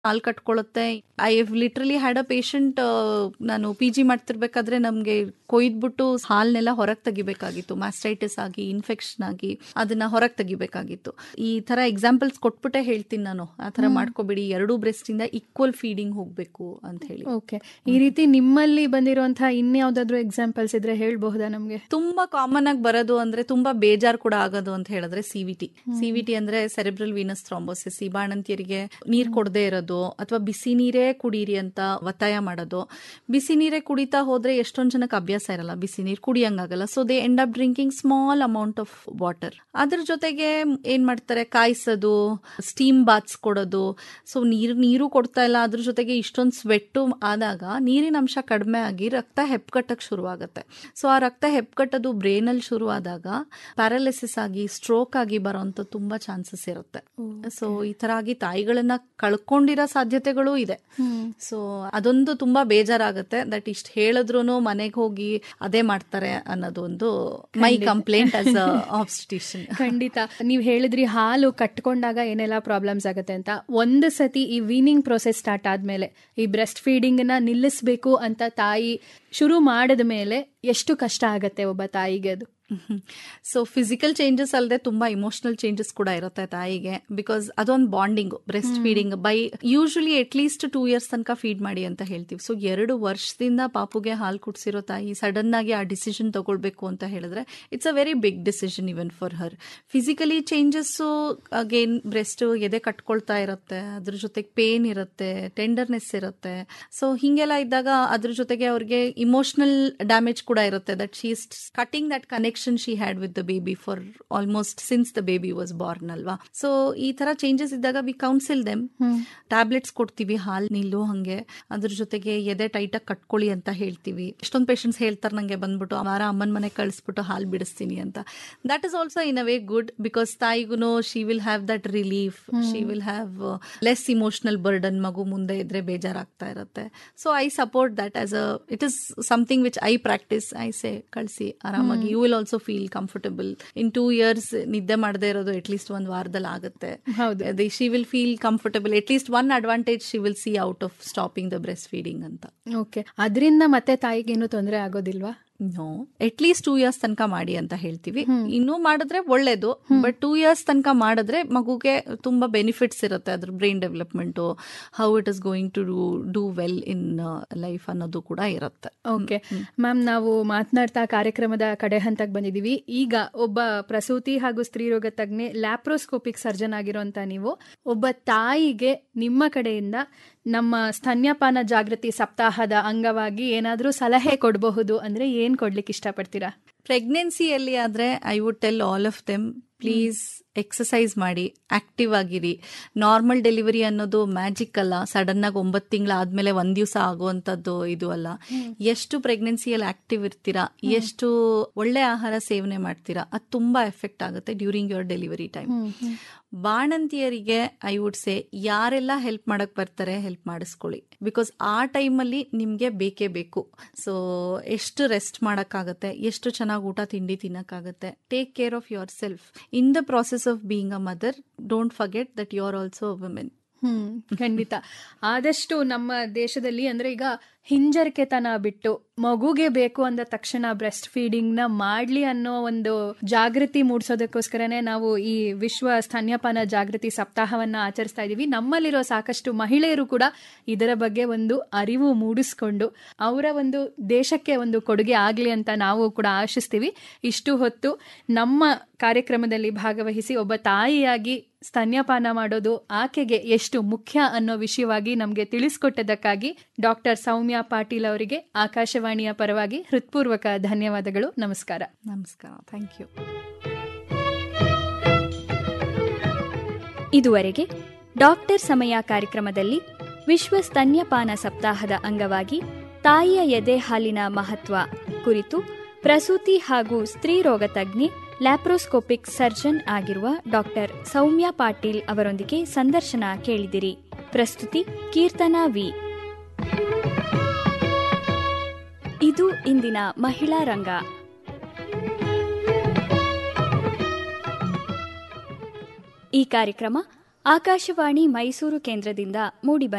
ಹಾಲು ಕಟ್ಕೊಳ್ಳುತ್ತೆ I have literally had a patient ನಾನು ಪಿ ಜಿ ಮಾಡ್ತಿರ್ಬೇಕಾದ್ರೆ ನಮಗೆ ಕೊಯ್ದ್ಬಿಟ್ಟು ಹಾಲ್ನೆಲ್ಲ ಹೊರಗೆ ತೆಗಿಬೇಕಾಗಿತ್ತು ಮಾಸ್ಟೈಟಿಸ್ ಆಗಿ ಇನ್ಫೆಕ್ಷನ್ ಆಗಿ ಅದನ್ನ ಹೊರಗೆ ತೆಗಿಬೇಕಾಗಿತ್ತು ಈ ತರ ಎಕ್ಸಾಂಪಲ್ಸ್ ಕೊಟ್ಬಿಟ್ಟೆ ಹೇಳ್ತೀನಿ ನಾನು ಆ ತರ ಮಾಡ್ಕೋಬೇಡಿ ಎರಡೂ ಬ್ರೆಸ್ಟ್ ಇಂದ ಈಕ್ವಲ್ ಫೀಡಿಂಗ್ ಹೋಗ್ಬೇಕು ಅಂತ ಹೇಳಿ ಓಕೆ ಈ ರೀತಿ ನಿಮ್ಮಲ್ಲಿ ಬಂದಿರುವಂತಹ ಇನ್ಯಾವ್ದಾದ್ರು ಎಕ್ಸಾಂಪಲ್ಸ್ ಇದ್ರೆ ಹೇಳ್ಬಹುದಾ ನಮ್ಗೆ ತುಂಬಾ ಕಾಮನ್ ಆಗಿ ಬರೋದು ಅಂದ್ರೆ ತುಂಬಾ ಬೇಜಾರ್ ಕೂಡ ಆಗೋದು ಅಂತ ಹೇಳಿದ್ರೆ ಸಿವಿಟಿ ಸಿವಿಟಿ ಅಂದ್ರೆ ಸೆರೆಬ್ರಲ್ ವೀನಸ್ ಥ್ರಾಂಬೋಸಿಸ್ ಈ ಬಾಣಂತಿಯರಿಗೆ ನೀರ್ ಕೊಡದೇ ಇರೋದು ಅಥವಾ ಬಿಸಿ ನೀರೇ ಕುಡೀರಿ ಅಂತ ಒತ್ತಾಯ ಮಾಡೋದು ಬಿಸಿ ನೀರೇ ಕುಡಿತಾ ಹೋದ್ರೆ ಎಷ್ಟೊಂದ್ ಜನಕ್ಕೆ ಅಭ್ಯಾಸ ಇರಲ್ಲ ಬಿಸಿ ನೀರು ಕುಡಿಯಂಗಾಗಲ್ಲ so they end up drinking small amount of water ಅದ್ರ ಜೊತೆಗೆ ಏನ್ ಮಾಡ್ತಾರೆ ಕಾಯಿಸೋದು ಸ್ಟೀಮ್ ಬಾತ್ಸ್ ಕೊಡೋದು ಸೊ ನೀರು ನೀರು ಕೊಡ್ತಾ ಇಲ್ಲ ಅದ್ರ ಜೊತೆಗೆ ಇಷ್ಟೊಂದು ಸ್ವೆಟ್ಟು ಆದಾಗ ನೀರಿನ ಅಂಶ ಕಡಿಮೆ ಆಗಿ ರಕ್ತ ಹೆಪ್ಕಟ್ಟಕ್ಕೆ ಶುರುವಾಗುತ್ತೆ ಸೊ ಆ ರಕ್ತ ಹೆಪ್ಕಟ್ಟೋದು ಬ್ರೇನಲ್ಲಿ ಶುರುವಾದಾಗ ಪ್ಯಾರಾಲಿಸಿಸ್ ಆಗಿ ಸ್ಟ್ರೋಕ್ ಆಗಿ ಬರೋಂಥ ತುಂಬಾ ಚಾನ್ಸಸ್ ಇರುತ್ತೆ ಸೊ ಈ ತರ ಆಗಿ ತಾಯಿಗಳನ್ನ ಕಳ್ಕೊಂಡಿರೋ ಸಾಧ್ಯತೆಗಳು ಇದೆ ಸೊ ಅದೊಂದು ತುಂಬಾ ಬೇಜಾರಾಗುತ್ತೆ ದಟ್ ಇಷ್ಟ ಹೇಳಿದ್ರು ಮನೆಗೆ ಹೋಗಿ ಅದೇ ಮಾಡ್ತಾರೆ ಅನ್ನೋದು ಒಂದು ಮೈ ಕಂಪ್ಲೇಂಟ್ ಆಸ್ ಆಬ್ಸ್ಟಿಷನ್ ಖಂಡಿತ ನೀವ್ ಹೇಳಿದ್ರಿ ಹಾಲು ಕಟ್ಕೊಂಡಾಗ ಏನೆಲ್ಲ ಪ್ರಾಬ್ಲಮ್ಸ್ ಆಗುತ್ತೆ ಅಂತ ಒಂದು ಸತಿ ಈ ವೀನಿಂಗ್ ಪ್ರೊಸೆಸ್ ಸ್ಟಾರ್ಟ್ ಆದ್ಮೇಲೆ ಈ ಬ್ರೆಸ್ಟ್ ಫೀಡಿಂಗ್ ನ ನಿಲ್ಲಿಸ್ಬೇಕು ಅಂತ ತಾಯಿ ಶುರು ಮಾಡಿದ ಮೇಲೆ ಎಷ್ಟು ಕಷ್ಟ ಆಗತ್ತೆ ಒಬ್ಬ ತಾಯಿಗೆ ಅದು ಸೊ ಫಿಸಿಕಲ್ ಚೇಂಜಸ್ ಅಲ್ಲದೆ ತುಂಬಾ ಇಮೋಷನಲ್ ಚೇಂಜಸ್ ಕೂಡ ಇರುತ್ತೆ ತಾಯಿಗೆ ಬಿಕಾಸ್ ಅದೊಂದು bonding breastfeeding by usually at least two years ತನಕ ಫೀಡ್ ಮಾಡಿ ಅಂತ ಹೇಳ್ತೀವಿ ಸೊ ಎರಡು ವರ್ಷದಿಂದ ಪಾಪುಗೆ ಹಾಲು ಕುಡಿಸಿರೋ ತಾಯಿ ಸಡನ್ ಆಗಿ ಆ ಡಿಸಿಷನ್ ತಗೊಳ್ಬೇಕು ಅಂತ ಹೇಳಿದ್ರೆ it's a very big decision even for her physically changes again breast ಎದೆ ಕಟ್ಕೊಳ್ತಾ ಇರುತ್ತೆ ಅದ್ರ ಜೊತೆಗೆ ಪೇನ್ ಇರುತ್ತೆ ಟೆಂಡರ್ನೆಸ್ ಇರುತ್ತೆ ಸೊ ಹಿಂಗೆಲ್ಲ ಇದ್ದಾಗ ಅದ್ರ ಜೊತೆಗೆ ಅವ್ರಿಗೆ ಇಮೋಷನಲ್ ಡ್ಯಾಮೇಜ್ ಕೂಡ ಇರುತ್ತೆ that she cutting that connection she had with the baby for almost since the baby was born ಅಲ್ವಾ ಸೊ ಈ ತರ ಚೇಂಜಸ್ ಇದ್ದಾಗ ವಿ ಕೌನ್ಸಿಲ್ ದೆಮ್ ಟ್ಯಾಬ್ಲೆಟ್ಸ್ ಕೊಡ್ತೀವಿ ಹಾಲ್ ನಿಲ್ಲು ಹಂಗೆ ಅದ್ರ ಜೊತೆಗೆ ಎದೆ ಟೈಟ್ ಆಗಿ ಕಟ್ಕೊಳ್ಳಿ ಅಂತ ಹೇಳ್ತೀವಿ ಎಷ್ಟೊಂದು ಪೇಷಂಟ್ಸ್ ಹೇಳ್ತಾರೆ ನಂಗೆ ಬಂದ್ಬಿಟ್ಟು ವಾರ ಅಮ್ಮನ ಮನೆ ಕಳಿಸ್ಬಿಟ್ಟು ಹಾಲ್ ಬಿಡಿಸ್ತೀನಿ ಅಂತ that is also in a way good because ತಾಯಿಗೂ she will have that relief she will have less emotional burden ಮಗು ಮುಂದೆ ಇದ್ರೆ ಬೇಜಾರಾಗ್ತಾ ಇರುತ್ತೆ so I support that as a it is something which I practise I say ಕಳಿಸಿ ಆರಾಮಾಗಿ you will also feel comfortable in two years ನಿದ್ದೆ ಮಾಡದೇ ಇರೋದು ಅಟ್ ಲೀಸ್ಟ್ ಒಂದು ವಾರದಲ್ಲಿ ಆಗುತ್ತೆ ಹೌದು she will feel comfortable at least one advantage she will see out of stopping the breastfeeding ಅಂತ ಓಕೆ ಅದರಿಂದ ಮತ್ತೆ ತಾಯಿಗೇನು ತೊಂದರೆ ಆಗೋದಿಲ್ವಾ no at least two years ತನಕ ಮಾಡಿ ಅಂತ ಹೇಳ್ತೀವಿ ಇನ್ನೂ ಮಾಡಿದ್ರೆ ಒಳ್ಳೇದು ಬಟ್ ಟೂ ಇಯರ್ಸ್ ತನಕ ಮಾಡಿದ್ರೆ ಮಗುಗೆ ತುಂಬಾ ಬೆನಿಫಿಟ್ಸ್ ಇರುತ್ತೆ ಅದ್ರ brain development how it is going to do do well in life ಅನ್ನೋದು ಕೂಡ ಇರುತ್ತೆ ಓಕೆ ಮ್ಯಾಮ್ ನಾವು ಮಾತನಾಡ್ತಾ ಕಾರ್ಯಕ್ರಮದ ಕಡೆ ಹಂತಕ್ಕೆ ಬಂದಿದ್ದೀವಿ ಈಗ ಒಬ್ಬ ಪ್ರಸೂತಿ ಹಾಗೂ ಸ್ತ್ರೀರೋಗ ತಜ್ಞೆ ಲ್ಯಾಪ್ರೋಸ್ಕೋಪಿಕ್ ಸರ್ಜನ್ ಆಗಿರೋಂತ ನೀವು ಒಬ್ಬ ತಾಯಿಗೆ ನಿಮ್ಮ ಕಡೆಯಿಂದ ನಮ್ಮ ಸ್ತನ್ಯಪಾನ ಜಾಗೃತಿ ಸಪ್ತಾಹದ ಅಂಗವಾಗಿ ಏನಾದರೂ ಸಲಹೆ ಕೊಡಬಹುದು ಅಂದ್ರೆ ಏನ್ ಕೊಡ್ಲಿಕ್ಕೆ ಇಷ್ಟಪಡ್ತೀರಾ ಪ್ರೆಗ್ನೆನ್ಸಿಯಲ್ಲಿ ಆದ್ರೆ I would tell all of them please exercise ಮಾಡಿ ಆಕ್ಟಿವ್ ಆಗಿರಿ ನಾರ್ಮಲ್ ಡೆಲಿವರಿ ಅನ್ನೋದು ಮ್ಯಾಜಿಕ್ ಅಲ್ಲ ಸಡನ್ ಆಗಿ ಒಂಬತ್ತು ತಿಂಗಳ ಆದ್ಮೇಲೆ ಒಂದ್ ದಿವಸ ಆಗುವಂತದ್ದು ಇದು ಅಲ್ಲ ಎಷ್ಟು ಪ್ರೆಗ್ನೆನ್ಸಿಯಲ್ಲಿ ಆಕ್ಟಿವ್ ಇರ್ತೀರಾ ಎಷ್ಟು ಒಳ್ಳೆ ಆಹಾರ ಸೇವನೆ ಮಾಡ್ತೀರಾ ಅದು ತುಂಬಾ ಎಫೆಕ್ಟ್ ಆಗುತ್ತೆ ಡ್ಯೂರಿಂಗ್ ಯುವರ್ ಡೆಲಿವರಿ ಟೈಮ್ ಬಾಣಂತಿಯರಿಗೆ ಐ ವುಡ್ ಸೇ ಯಾರೆಲ್ಲ ಹೆಲ್ಪ್ ಮಾಡಕ್ ಬರ್ತಾರೆ ಹೆಲ್ಪ್ ಮಾಡಿಸ್ಕೊಳ್ಳಿ ಬಿಕಾಸ್ ಆ ಟೈಮಲ್ಲಿ ನಿಮ್ಗೆ ಬೇಕೇ ಬೇಕು ಸೊ ಎಷ್ಟು ರೆಸ್ಟ್ ಮಾಡಕ್ಕಾಗತ್ತೆ ಎಷ್ಟು ಚೆನ್ನಾಗಿ ಊಟ ತಿಂಡಿ ತಿನ್ನಕ್ಕಾಗತ್ತೆ take care of yourself in the process of being a mother don't forget that you are also women hmm ಖಂಡಿತ ಆದಷ್ಟು ನಮ್ಮ ದೇಶದಲ್ಲಿ ಅಂದ್ರೆ ಈಗ ಹಿಂಜರಿಕೆತನ ಬಿಟ್ಟು ಮಗುಗೆ ಬೇಕು ಅಂದ ತಕ್ಷಣ ಬ್ರೆಸ್ಟ್ ಫೀಡಿಂಗ್ ನ ಮಾಡ್ಲಿ ಅನ್ನೋ ಒಂದು ಜಾಗೃತಿ ಮೂಡಿಸೋದಕ್ಕೋಸ್ಕರನೇ ನಾವು ಈ ವಿಶ್ವ ಸ್ತನ್ಯಪಾನ ಜಾಗೃತಿ ಸಪ್ತಾಹವನ್ನ ಆಚರಿಸ್ತಾ ಇದೀವಿ ನಮ್ಮಲ್ಲಿರೋ ಸಾಕಷ್ಟು ಮಹಿಳೆಯರು ಕೂಡ ಇದರ ಬಗ್ಗೆ ಒಂದು ಅರಿವು ಮೂಡಿಸ್ಕೊಂಡು ಅವರ ಒಂದು ದೇಶಕ್ಕೆ ಒಂದು ಕೊಡುಗೆ ಆಗ್ಲಿ ಅಂತ ನಾವು ಕೂಡ ಆಶಿಸ್ತೀವಿ ಇಷ್ಟು ಹೊತ್ತು ನಮ್ಮ ಕಾರ್ಯಕ್ರಮದಲ್ಲಿ ಭಾಗವಹಿಸಿ ಒಬ್ಬ ತಾಯಿಯಾಗಿ ಸ್ತನ್ಯಪಾನ ಮಾಡೋದು ಆಕೆಗೆ ಎಷ್ಟು ಮುಖ್ಯ ಅನ್ನೋ ವಿಷಯವಾಗಿ ನಮಗೆ ತಿಳಿಸ್ಕೊಟ್ಟದಕ್ಕಾಗಿ ಡಾಕ್ಟರ್ ಸೌಮ್ಯ ಪಾಟೀಲ್ ಅವರಿಗೆ ಆಕಾಶವಾಣಿಯ ಪರವಾಗಿ ಹೃತ್ಪೂರ್ವಕ ಧನ್ಯವಾದಗಳು ನಮಸ್ಕಾರ ನಮಸ್ಕಾರ ಥ್ಯಾಂಕ್ ಯು ಇದುವರೆಗೆ ಡಾಕ್ಟರ್ ಸಮಯ ಕಾರ್ಯಕ್ರಮದಲ್ಲಿ ವಿಶ್ವ ಸ್ತನ್ಯಪಾನ ಸಪ್ತಾಹದ ಅಂಗವಾಗಿ ತಾಯಿಯ ಎದೆ ಹಾಲಿನ ಮಹತ್ವ ಕುರಿತು ಪ್ರಸೂತಿ ಹಾಗೂ ಸ್ತ್ರೀರೋಗ ತಜ್ಞೆ ಲ್ಯಾಪ್ರೋಸ್ಕೋಪಿಕ್ ಸರ್ಜನ್ ಆಗಿರುವ ಡಾಕ್ಟರ್ ಸೌಮ್ಯ ಪಾಟೀಲ್ ಅವರೊಂದಿಗೆ ಸಂದರ್ಶನ ಕೇಳಿದಿರಿ ಪ್ರಸ್ತುತಿ ಕೀರ್ತನಾ ವಿ ಇದು ಇಂದಿನ ಮಹಿಳಾ ರಂಗ ಈ ಕಾರ್ಯಕ್ರಮ ಆಕಾಶವಾಣಿ ಮೈಸೂರು ಕೇಂದ್ರದಿಂದ ಮೂಡಿಬಂದ